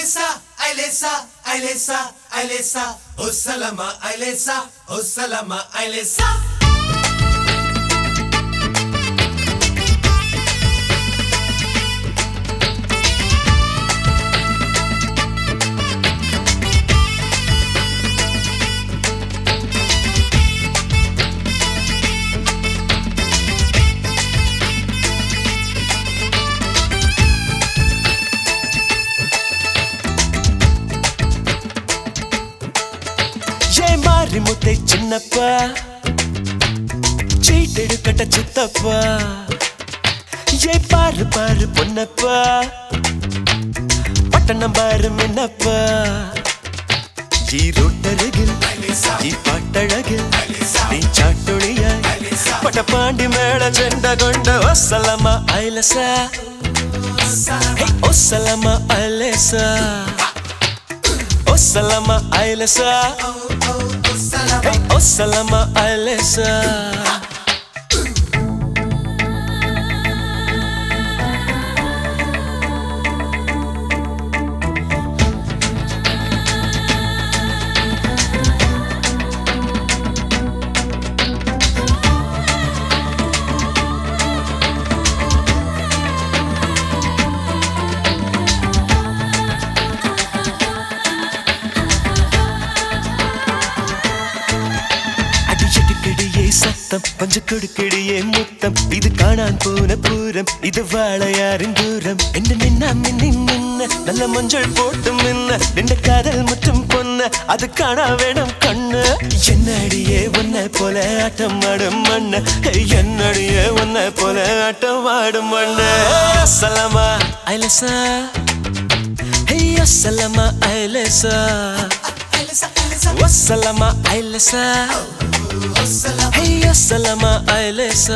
Ailesa, Ailesa, Ailesa, Ailesa, oh salama, Ailesa, oh salama, Ailesa. ஏ மாறி முத்தை சின்னப்பா சீட்டெடுக்கட்ட சித்தப்பா ஏ பாரு பாரு பொன்னப்பா பட்டணம் பாரு மின்னப்பா ஈரோட்டருகில் ഈ പാട്ടഴകിൽ നീ ചാട്ടുളിയായി പട്ടപ്പാണ്ടി മേള ചെണ്ട കൊണ്ട് ഒസലമ ഐലസ ഹേ, ഒസലമ ഐലസ ഒസലമ ഐലസ ഹേ, ഒസലമ ഐലസ அடிச்சடிக்கடியே சத்தம் பஞ்ச கொடுக்கடியே முத்தம் இது காணான் போன பூரம் இது வாழையாரின் தூரம் என்ன நின்னா மின்னி நின்ன நல்ல மஞ்சள் போட்டு மின்ன நின்ற காதல் முற்றும் பொன்ன அது காணா வேணும் கண்ணு என்னடியே உன்னை போல ஆட்டம் ஆடும் மண்ணு என்னடியே உன்னை போல ஆட்டம் ஆடும் மண்ணு அசலமா ஐலசா ஹே அசலமா ஐலசா Ailesa, Ailesa, Wassalama Ailesa oh salama. Hey Wassalama Ailesa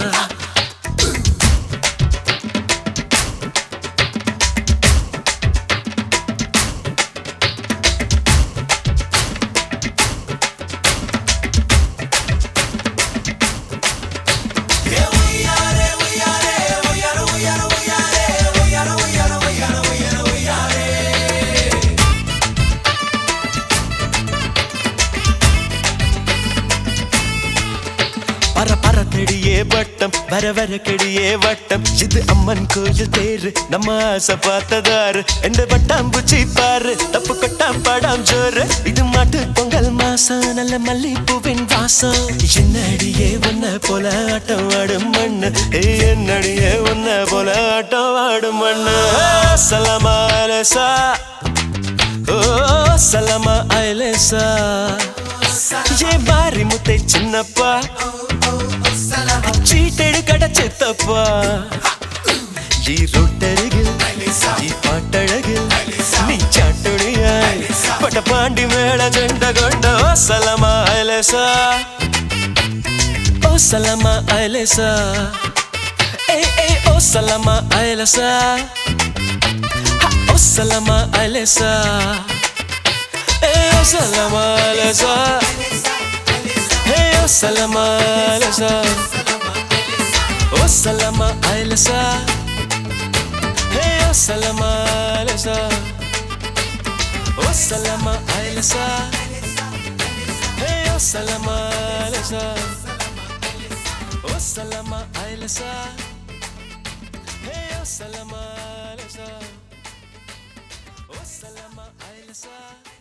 பர பர தெடியே வட்டம் வர வர கெடியே வட்டம் இது அம்மன் கோயில் தேரு நம்ம ஆசை பார்த்ததாரு எந்த வட்டாம்பூச்சி பாரு தப்பு கொட்டாம் படாம் ஜோறு இது மாட்டு பொங்கல் மாசம் நல்ல மல்லிப்பூவின் வாசம் என்னடியே உன்ன போல ஆட்டம் ஆடும் மண்ணு ஏய், என்னடியே உன்ன போல ஆட்டம் ஆடும் மண்ணு சலமா அலசா ஓ சலமா அலசா ஏ மாறி முத்தை சின்னப்பா ചീട്ടെടുക്കട ചെത്തപ്പ ഈ റൊട്ടരികിൽ ഈ പാട്ടഴകിൽ നീ ചാട്ടുണിയായി പട്ടപ്പാണ്ടി മേള ചെണ്ട കൊണ്ട് ഓ സലമ അലസ ഓ സലമ അലസ ഏ ഏ ഓ സലമ അലസ ഹ, ഓ സലമ അലസ ഏ ഓ Salama അലസ Hey, oh salama alasa Oh salama alasa Hey, oh salama alasa Oh salama alasa Hey, oh salama alasa Oh salama alasa Hey, oh salama alasa Oh salama alasa